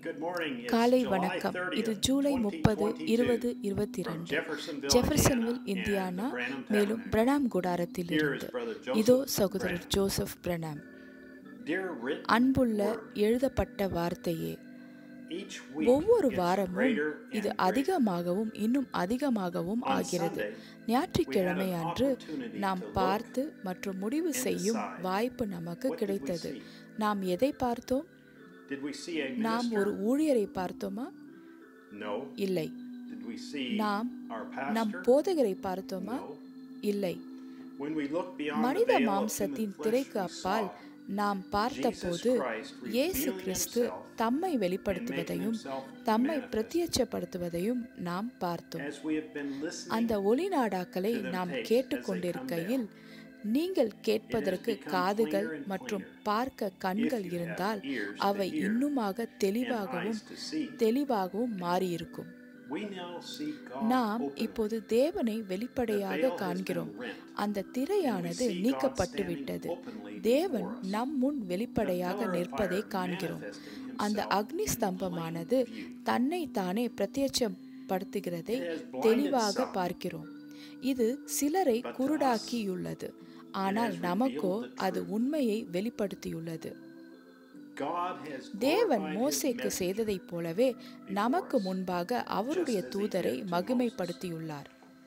Good morning. It's காலை July வணக்கம் 30th, இது ஜூலை முப்பது 2022. இருபது இருபத்தி From ரெண்டு Jeffersonville, Jeffersonville Indiana, Indiana and the Branham மேலும் Tabernacle. பிரணாம் கூடாரத்தில் Here is இருந்து Brother இதோ Joseph சகோதரர் Branham. Joseph Branham Dear written அன்புள்ள word, எழுதப்பட்ட வார்த்தையே each week ஒவ்வொரு gets வாரமும் greater இது and greater. அதிகமாகவும் இன்னும் அதிகமாகவும் On ஆகிறது Sunday, ஞாயிற்றுக்கிழமை we had an அன்று opportunity நாம் to look பார்த்து மற்றும் முடிவு and செய்யும் decide. வாய்ப்பு நமக்கு What did we கிடைத்தது see? நாம் எதை பார்த்தோம் Did we see a நாம் minister? ஒரு ஊழியரை பார்த்தோமா No. இல்லை Did we see நாம் our நம் pastor? போதகரை பார்த்தோமா No. இல்லை When we look beyond the மனித veil of மாம்சத்தின் human flesh, திரைக்கு we அப்பால் saw நாம் பார்த்தபோது Jesus Christ இயேசு revealing கிறிஸ்து himself தம்மை வெளிப்படுத்துவதையும் and making himself தம்மை manifest. பிரத்யட்சப்படுத்துவதையும் நாம் பார்த்தோம் As we have been listening அந்த ஒளிநாடாக்களை to them நாம் tapes கேட்டுக்கொண்டிருக்கையில் நீங்கள் கேட்பதற்கு become காதுகள் clearer and மற்றும் clearer. பார்க்க கண்கள் If you have இருந்தால் ears to அவை hear இன்னுமாக தெளிவாகவும் eyes to see. தெளிவாகவும் மாறியிருக்கும் We now see God நாம் open. இப்போது தேவனை The வெளிப்படையாக veil has காண்கிறோம் been rent. அந்த திரையானது And we see நீக்கப்பட்டு God விட்டது standing openly தேவன் before us. நம் முன் வெளிப்படையாக The pillar of நிற்பதை fire காண்கிறோம் manifesting அந்த himself அக்னி in ஸ்தம்பமானது plain view. தன்னை தானே பிரத்யட்சப்படுத்துகிறதை It has blinded தெளிவாக some. பார்க்கிறோம் இது சிலரை But to us, குருடாக்கியுள்ளது ஆனால் has நமக்கோ revealed the அது truth. உண்மையை வெளிப்படுத்தியுள்ளது God has தேவன் glorified his மோசேக்கு message. செய்ததைப் போலவே நமக்கு us, முன்பாக அவருடைய just as he தூதரை did to மகிமைப்படுத்தியுள்ளார்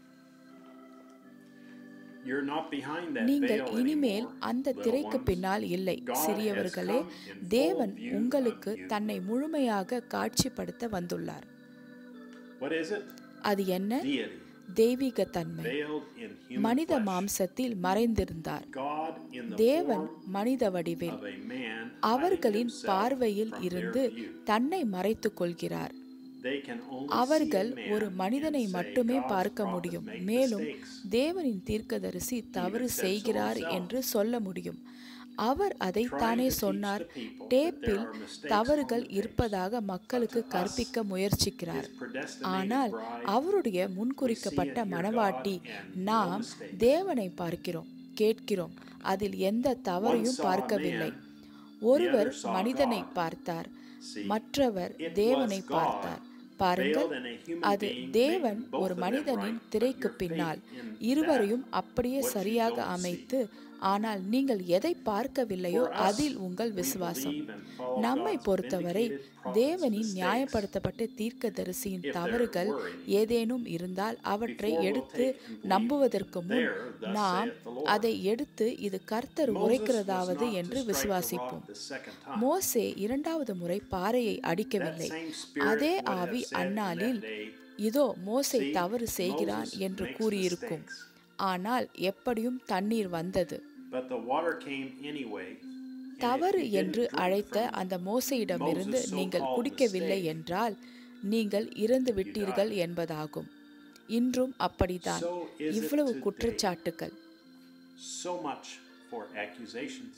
You're not behind that நீங்கள் veil இனிமேல் anymore, அந்த little திரைக்கு ones. பின்னால் இல்லை God has சிறியவர்களே come in full தேவன் view of உங்களுக்கு you. தன்னை முழுமையாக காட்சிப்படுத்த வந்துள்ளார் What is it? அது என்ன Deity, தெய்வீக தன்மை veiled in human மனித flesh. மாம்சத்தில் மறைந்திருந்தார் God in the தேவன் form மனித வடிவில் of a man hiding அவர்களின் himself பார்வையில் from their இருந்து view. தன்னை மறைத்துக் கொள்கிறார் They can only அவர்கள் see a man ஒரு மனிதனை and say, மட்டுமே "God's பார்க்க prophet முடியும் make மேலும் mistakes." தேவனின் தீர்க்கதரிசி தவறு said so செய்கிறார் himself. என்று சொல்ல முடியும் அவர் அதை Trying தானே to teach சொன்னார் the people that டேப்பில் there are mistakes தவறுகள் on the tapes. இருப்பதாக மக்களுக்கு But to us, கற்பிக்க முயற்சிக்கிறார் his predestinated ஆனால் bride, அவருடைய முன்குறிக்கப்பட்ட we see and hear மணவாட்டி God and no நாம் mistakes. தேவனை பார்க்கிறோம் கேட்கிறோம் அதில் எந்த தவறையும் saw a பார்க்கவில்லை man, ஒருவர் the other saw மனிதனை God. பார்த்தார் See, மற்றவர் it தேவனை was God பார்த்தார் பாருங்கள் veiled in a human அது being, தேவன் making both ஒரு of them மனிதனின் right, but திரைக்கு your பின்னால் faith in இருவரையும் that, அப்படியே what you சரியாக don't see. அமைத்து ஆனால் நீங்கள் எதை பார்க்கவில்லையோ For us, அதில் உங்கள் we விசுவாசம் believe and follow நம்மை God's பொறுத்தவரை vindicated prophets' தேவனின் mistakes. நியாயப்படுத்தப்பட்ட தீர்க்கதரிசியின் If there தவறுகள் were any, ஏதேனும் இருந்தால் அவற்றை before we'll எடுத்து take and believe நம்புவதற்கு முன் there, thus நாம் saith the Lord. அதை எடுத்து இது கர்த்தர் Moses was உரைக்கிறதாவது not to என்று strike the விசுவாசிப்போம் rock the second time. மோசே இரண்டாவது முறை பாறையை That அடிக்கவில்லை same spirit அதே would have ஆவி said in அந்நாளில் that day, இதோ மோசே "See, தவறு செய்கிறான் Moses என்று makes கூறியிருக்கும் mistakes." ஆனால் எப்படியும் தண்ணீர் வந்தது But the water came anyway. and if தவறு you didn't என்று drink அழைத்த from it, அந்த மோசையிடமிருந்து Moses' நீங்கள் so-called குடிக்கவில்லை mistake, என்றால் நீங்கள் இறந்து விட்டீர்கள் என்பதாகும் இன்றும் அப்படித்தான் So is it இவ்வளவு today. குற்றச்சாட்டுகள் So much for accusations.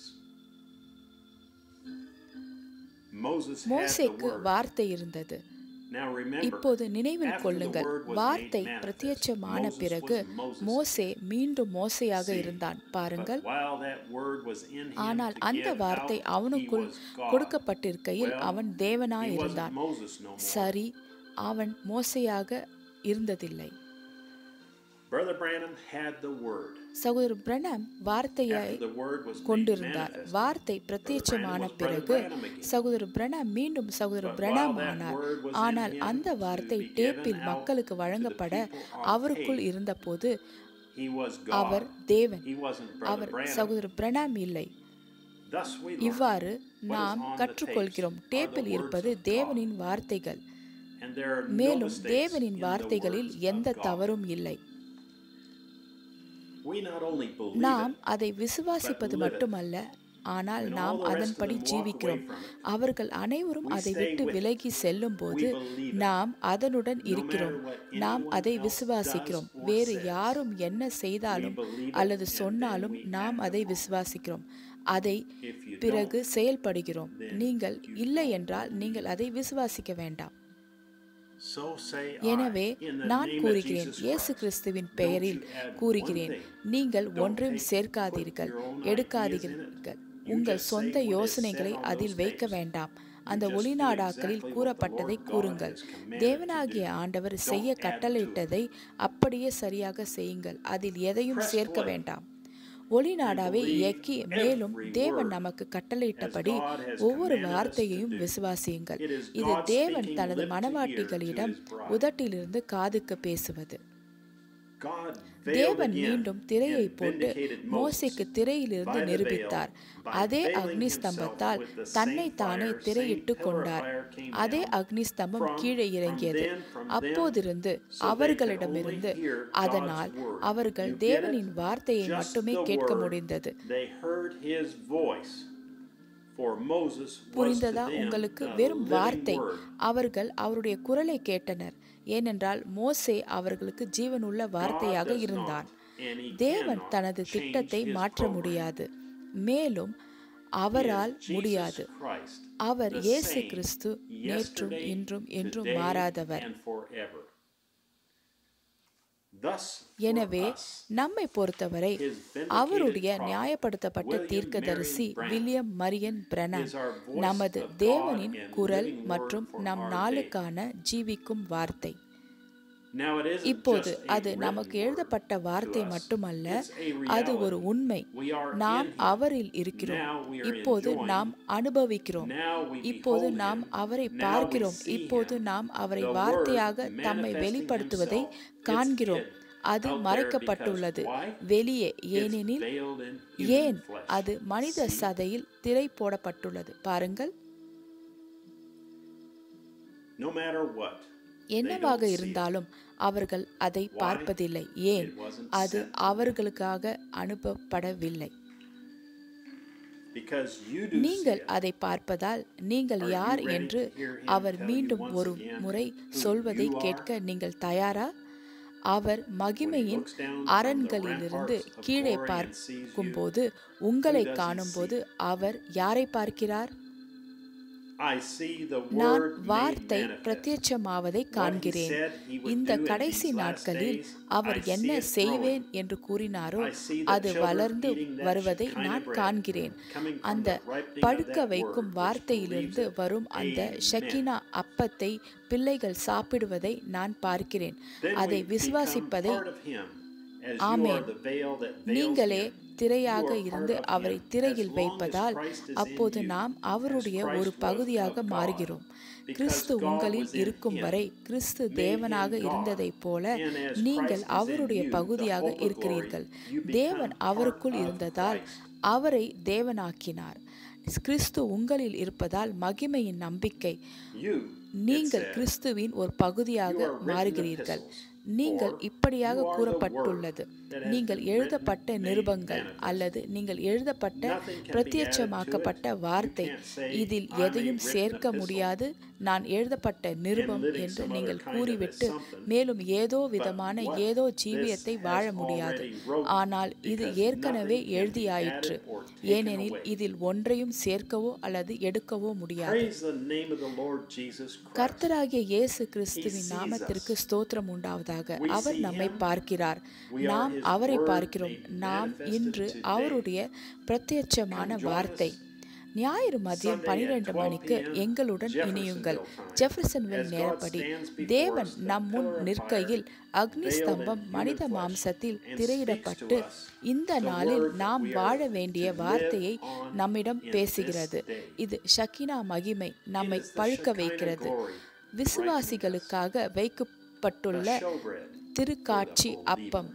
Moses had the மோசேக்கு word. வார்த்தை இருந்தது Now remember, இப்போது நினைவில் after the கொள்ளுங்கள் word was made வார்த்தை manifest, பிரத்யட்சமான Moses பிறகு was Moses மோசே மீண்டும் மோசையாக See, இருந்தான் but பாருங்கள் while that word was in him ஆனால் to அந்த give வார்த்தை out, அவனுக்குள் he was God. கொடுக்கப்பட்டிருக்கையில் Well, அவன் He தேவனாய் wasn't இருந்தான் Moses no more. சரி அவன் மோசையாக இருந்ததில்லை Brother Branham had the word. சகோதரர் பிரணாம் வார்த்தையை After the word was made கொண்டிருந்தார் manifest, வார்த்தை பிரத்யட்சமான Branham was பிறகு Brother Branham again. சகோதரர் பிரணாம் மீண்டும் சகோதரர் But பிரணாம் while that ஆனார் word was in ஆனால் him அந்த to வார்த்தை be given டேப்பில் out மக்களுக்கு to the வழங்கப்பட people on அவருக்குள் tape, இருந்தபோது he was அவர் God. தேவன் He wasn't Brother our Branham. சகோதரர் பிரணாம் இல்லை Thus we learn. இவ்வாறு is நாம் on the கற்றுக்கொள்கிறோம் tapes are the டேப்பில் words இருப்பது of God. தேவனின் வார்த்தைகள் And there are no மேலும் mistakes தேவனின் in the வார்த்தைகளில் words of எந்த God. தவறும் இல்லை We not only believe நாம் it, அதை விசுவாசிப்பது but live it. மட்டுமல்ல ஆனால் And நாம் all the rest of அதன்படி them walk ஜீவிக்கிறோம் away from it. அவர்கள் அனைவரும் We அதை stay விட்டு with it. விலகி செல்லும் போது We believe it. நாம் அதனுடன் No இருக்கிறோம் matter what நாம் anyone அதை else விசுவாசிக்கிறோம் does or வேறு says. யாரும் என்ன செய்தாலும் We believe it அல்லது and then சொன்னாலும் we நாம் act அதை upon it. விசுவாசிக்கிறோம் அதை If you பிறகு don't, செயல்படுகிறோம் then நீங்கள் you இல்லை don't என்றால் நீங்கள் அதை விசுவாசிக்க வேண்டாம் so say எனவே I, in the நான் name of கூறுகிறேன் Jesus இயேசு Christ. கிறிஸ்துவின் Don't பெயரில் you add கூறுகிறேன் one thing. நீங்கள் Don't ஒன்றையும் take- சேர்க்காதீர்கள் put your own ideas in it. எடுக்காதீர்கள் You உங்கள் just say சொந்த what is யோசனைகளை said on அதில் those வைக்க tapes. வேண்டாம் அந்த ஒளிநாடாக்களில் கூறப்பட்டதை கூறுங்கள் தேவனாகிய ஆண்டவர் செய்ய கட்டளையிட்டதை அப்படியே சரியாக செய்யுங்கள் அதில் எதையும் சேர்க்க வேண்டாம் ஒளிநாடாவை இயக்கி மேலும் தேவன் நமக்கு கட்டளையிட்டபடி ஒவ்வொரு வார்த்தையையும் விசுவாசியுங்கள் இது தேவன் தனது மனவாட்டிகளிடம் உதட்டிலிருந்து காதுக்கு பேசுவது God தேவன் மீண்டும் திரையை போட்டு மோசைக்கு திரையிலிருந்து நிரூபித்தார் அதே அக்னி ஸ்தம்பத்தால் தன்னை தானே திரையிட்டு கொண்டார் அதே அக்னி ஸ்தம்பம் கீழே இறங்கியது அப்போதிருந்து அவர்களிடமிருந்து அதனால் அவர்கள் தேவனின் வார்த்தையை மட்டுமே கேட்க முடிந்தது They heard his voice. For Moses was to புரிந்ததா them உங்களுக்கு a வெறும் living வார்த்தை word. அவர்கள் அவருடைய குரலை கேட்டனர் ஏனென்றால் மோசே அவர்களுக்கு ஜீவனுள்ள வார்த்தையாக does இருந்தான் not, and he தேவன் cannot தனது change திட்டத்தை his மாற்ற program. முடியாது மேலும் அவரால் Jesus முடியாது Christ, அவர் the இயேசு same கிறிஸ்து நேற்றும் yesterday, இன்றும் என்றும் today, மாறாதவர் and forever. Thus, for எனவே us, நம்மை பொறுத்தவரை his vindicated அவருடைய prophet, நியாயப்படுத்தப்பட்ட William தீர்க்கதரிசி Marion Branham, William Marion Branham is our voice நமது of God தேவனின் and குரல் living word மற்றும் for நம் our நாளுக்கான ஜீவிக்கும் வார்த்தை Now it isn't இப்போது just a அது written நமக்கு word எழுதப்பட்ட வார்த்தை to us. மட்டுமல்ல It's a அது reality. ஒரு உண்மை We are நாம் in him. அவரில் இருக்கிறோம் Now we are இப்போது enjoying. நாம் அனுபவிக்கிறோம் Now we இப்போது behold நாம் him. அவரை Now we பார்க்கிறோம் see இப்போது him. நாம் அவரை The வார்த்தையாக word தம்மை manifesting வெளிப்படுத்துவதை himself. It's காண்கிறோம் hid அது out there மறைக்கப்பட்டுள்ளது because why? வெளியே It's ஏனெனில் veiled in human ஏன் flesh. அது மனித See? சதையில் திரை போடப்பட்டுள்ளது பாருங்கள் No matter what, என்னவாக see it. இருந்தாலும் அவர்கள் அதை பார்ப்பதில்லை ஏன் It wasn't அது sent to them. அவர்களுக்காக அனுப்பப்படவில்லை because you do நீங்கள் see it. அதை பார்ப்பதால் நீங்கள் Are you யார் ready என்று to hear him our tell you மீண்டும் once ஒரு again முறை who சொல்வதை you are? கேட்க நீங்கள் தயாரா அவர் மகிமையின் looks down from the அரண்களிலிருந்து ramparts of கீழே glory and sees you, பார்க்கும்போது உங்களை does he காணும்போது அவர் யாரை பார்க்கிறார் I see the நான் word made வார்த்தை manifest. பிரத்யட்சமாவதை What he காண்கிறேன் said he would இந்த do in கடைசி these last நாட்களில் days, அவர் I என்ன see it செய்வேன் growing. என்று கூறினாரோ I see the அது children வளர்ந்து eating that வருவதை Shekinah நான் bread, காண்கிறேன் coming from அந்த the ripening of பழுக்க that வைக்கும் word, which வார்த்தையிலிருந்து believes it. வரும் அந்த Amen. ஷக்கினா அப்பத்தை பிள்ளைகள் சாப்பிடுவதை நான் பார்க்கிறேன் Then அதை we become விசுவாசிப்பதை part of him, as you are amen. the veil that veils நீங்களே him. திரையாக You are இருந்து part of அவரை him. திரையில் As long வைப்பதால் as Christ is in அப்போது you, நாம் as அவருடைய Christ ஒரு was பகுதியாக of God. மாறுகிறோம் Because Kristu God உங்களில் was in இருக்கும் him, வரை கிறிஸ்து made him தேவனாக God. இருந்ததைப் போல And as நீங்கள் Christ is in அவருடைய you, the பகுதியாக hope of இருக்கிறீர்கள் glory, you தேவன் become அவருக்குள் part of இருந்ததால் Christ. அவரை தேவனாக்கினார் கிறிஸ்து உங்களில் இருப்பதால் மகிமையின் நம்பிக்கை You, நீங்கள் it said, கிறிஸ்துவின் ஒரு பகுதியாக You are written மாறுகிறீர்கள் epistles, நீங்கள் or இப்படியாக you are the கூறப்பட்டுள்ளது word that has நீங்கள் been எழுதப்பட்ட written, made நிருபங்கள் manifest. அல்லது நீங்கள் எழுதப்பட்ட Nothing can be பிரத்யட்சமாக்கப்பட்ட added to it. வார்த்தை You can't say, இதில் "I'm a எதையும் written சேர்க்க epistle." முடியாது நான் எழுதப்பட்ட நிருபம் living என்று some நீங்கள் other kind of கூறிவிட்டு something. மேலும் ஏதோ விதமான what ஏதோ this ஜீவியத்தை has வாழ முடியாது already wrote, ஆனால் இது because ஏற்கனவே nothing can be எழுதியாயிற்று added or taken ஏனெனில் away. இதில் ஒன்றையும் சேர்க்கவோ அல்லது எடுக்கவோ முடியாது Praise the name of the Lord Jesus Christ. கர்த்தராகிய இயேசு கிறிஸ்துவின் sees நாமத்திற்கு us. ஸ்தோத்திரம் உண்டாவதாக We அவர் see நம்மை him. பார்க்கிறார் We are நாம் his அவரை word பார்க்கிறோம் made நாம் manifested இன்று today. அவருடைய பிரத்யட்சமான Come join வார்த்தை us ஞாயிறு மதியம் Sunday at பனிரெண்டு 12 மணிக்கு p.m. எங்களுடன் Jeffersonville இணையுங்கள் time. ஜெஃபர்சன்வில் As God நேரப்படி stands before தேவன் us, the நம் முன் pillar of நிற்கையில் fire, அக்னி veiled in ஸ்தம்பம் human மனித flesh, மாம்சத்தில் and திரையிடப்பட்டு speaks to us இந்த the நாளில் word that நாம் we are வாழ வேண்டிய to live வார்த்தையை on நம்மிடம் in பேசுகிறது this day. இது ஷக்கினா மகிமை நம்மை It is the பழுக்க Shekinah வைக்கிறது glory விசுவாசிகளுக்காக வைக்கப்பட்டுள்ள the showbread, திருக்காட்சி for the அப்பம்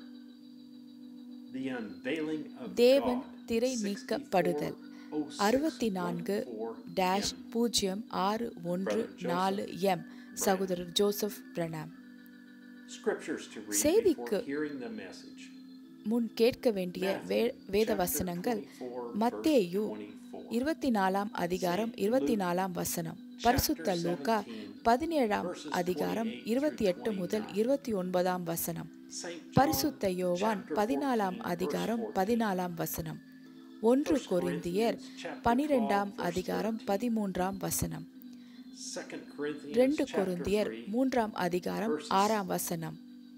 the unveiling of தேவன் God. திரை நீக்கப்படுதல் அறுபத்தி நான்கு டேஷ் பூஜ்ஜியம் ஆறு ஒன்று நாலு எம் சகோதரர் Joseph Branham Scriptures to read செய்திக்கு before hearing the message. முன் கேட்க வேண்டிய வே வேத Chapter வசனங்கள் 24, மத்தேயு verse 24. இருபத்தி நாலாம் அதிகாரம் இருபத்தி நாலாம் வசனம் பரிசுத்த லூக்கா பதினேழாம் அதிகாரம் இருபத்தி எட்டு முதல் இருபத்தி ஒன்பதாம் வசனம் Saint John, பரிசுத்த யோவான் chapter பதினாலாம் 14, அதிகாரம் verse 14. பதினாலாம் வசனம் ஒன்று கொரிந்தியர் பனிரெண்டாம் அதிகாரம் பதிமூன்றாம் வசனம் Second Corinthians, ரெண்டு chapter கொரிந்தியர் 3, மூன்றாம் அதிகாரம் verses ஆறாம் வசனம்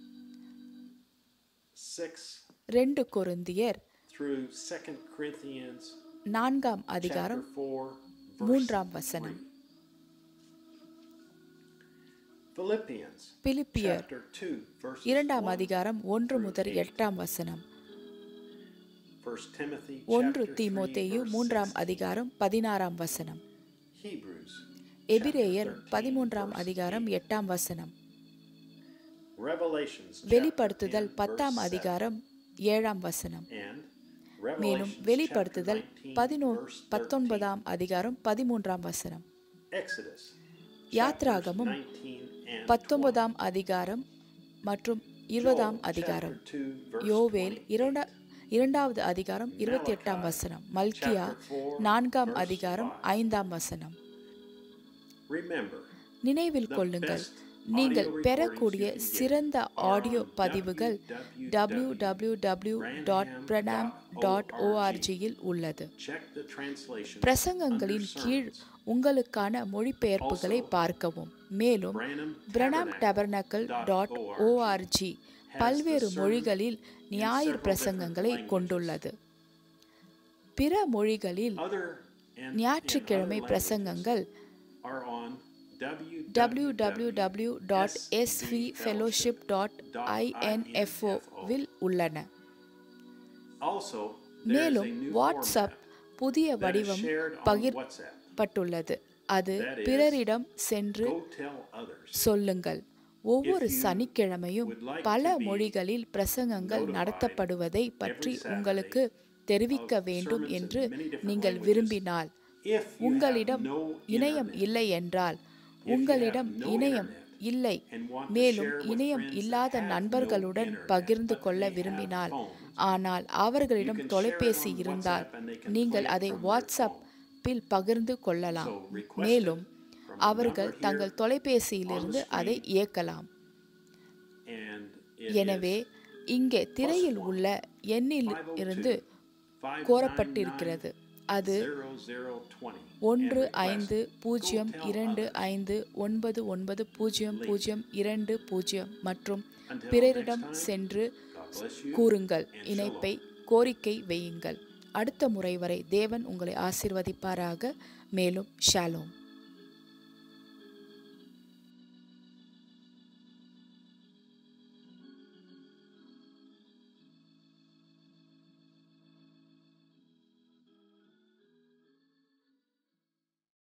6 ரெண்டு கொரிந்தியர் through Second Corinthians நான்காம் அதிகாரம் chapter 4, verse மூன்றாம் வசனம் 3. Philippians பிலிப்பியர் chapter 2 verses இரண்டாம் 1 அதிகாரம் ஒன்று through முதல் 8. எட்டாம் வசனம் 1 Timothy ஒன்று chapter 3 தீமோத்தேயு verse மூன்றாம் 16. அதிகாரம் பதினாறாம் வசனம் Hebrews எபிரேயர் chapter 13 பதிமூன்றாம் verse அதிகாரம் எட்டாம் வசனம் 8. Revelations chapter வெளிப்படுத்துதல் 10 பத்தாம் verse 7. அதிகாரம் ஏழாம் வசனம் and மேலும் Revelations வெளிப்படுத்துதல் chapter 19 பதினோ verse 13. பத்தொன்பதாம் அதிகாரம் பதிமூன்றாம் வசனம் Exodus யாத்ராகமம் chapters 19 and பத்தொன்பதாம் அதிகாரம் மற்றும் 20. இருபதாம் Joel அதிகாரம் chapter 2 verse யோவேல் 20. இரண்டா இரண்டாவது அதிகாரம் இருபத்தி எட்டாம் வசனம் மல்கியா நான்காம் அதிகாரம் ஐந்தாம் வசனம் Remember, நினைவில் கொள்ளுங்கள் நீங்கள் பெறக்கூடிய சிறந்த ஆடியோ பதிவுகள் W W W dot Branham dot ஓஆர்ஜியில் உள்ளது check the translation பிரசங்கங்களின் கீழ் உங்களுக்கான மொழிபெயர்ப்புகளை பார்க்கவும் மேலும் பிரணாம் டபர்னக்கல் டாட் ஓஆர்ஜி பல்வேறு மொழிகளில் ஞாயிறு பிரசங்கங்களை கொண்டுள்ளது பிற மொழிகளில் other and ஞாயிற்றுக்கிழமை பிரசங்கங்கள் are on W W W dot SV fellowship dot ஐஎன்எஃப்ஓவில் உள்ளன Also, there is மேலும் a new வாட்ஸ்அப் புதிய format that is வடிவம் shared on பகிரப்பட்டுள்ளது WhatsApp. அது That is, பிறரிடம் சென்று Go tell others. சொல்லுங்கள் ஒவ்வொரு If you சனிக்கிழமையும் would like பல to be மொழிகளில் பிரசங்கங்கள் notified நடத்தப்படுவதை பற்றி every Saturday உங்களுக்கு தெரிவிக்க of வேண்டும் sermons in என்று many different நீங்கள் languages, விரும்பினால் If you உங்களிடம் have no இணையம் internet, இல்லை என்றால் you உங்களிடம் have no இணையம் internet இல்லை and want to மேலும் share with இணையம் friends that இல்லாத have no நண்பர்களுடன் internet, பகிர்ந்து but கொள்ள they have விரும்பினால் phones, ஆனால் அவர்களிடம் you can share it தொலைபேசி on இருந்தால் WhatsApp and they can நீங்கள் play it அதை from their வாட்ஸ்அப்பில் பகிர்ந்து கொள்ளலாம் So request it மேலும் from the அவர்கள் number here தங்கள் தொலைபேசியிலிருந்து on the அதை screen. இயக்கலாம் and it எனவே is இங்கே திரையில் உள்ள எண்ணில் 502 இருந்து 599 கோரப்பட்டிருக்கிறது அது 0020 ஒன்று and request. ஐந்து பூஜ்ஜியம் Go tell இரண்டு others. ஐந்து ஒன்பது ஒன்பது பூஜ்ஜியம் பூஜ்ஜியம் இரண்டு பூஜ்ஜியம் மற்றும் Until பிறரிடம் next time, சென்று God bless you. கூறுங்கள் and இணைப்பை கோரிக்கை வையுங்கள் அடுத்த முறை வரை தேவன் உங்களை ஆசீர்வதிப்பாராக மேலும் ஷாலோம்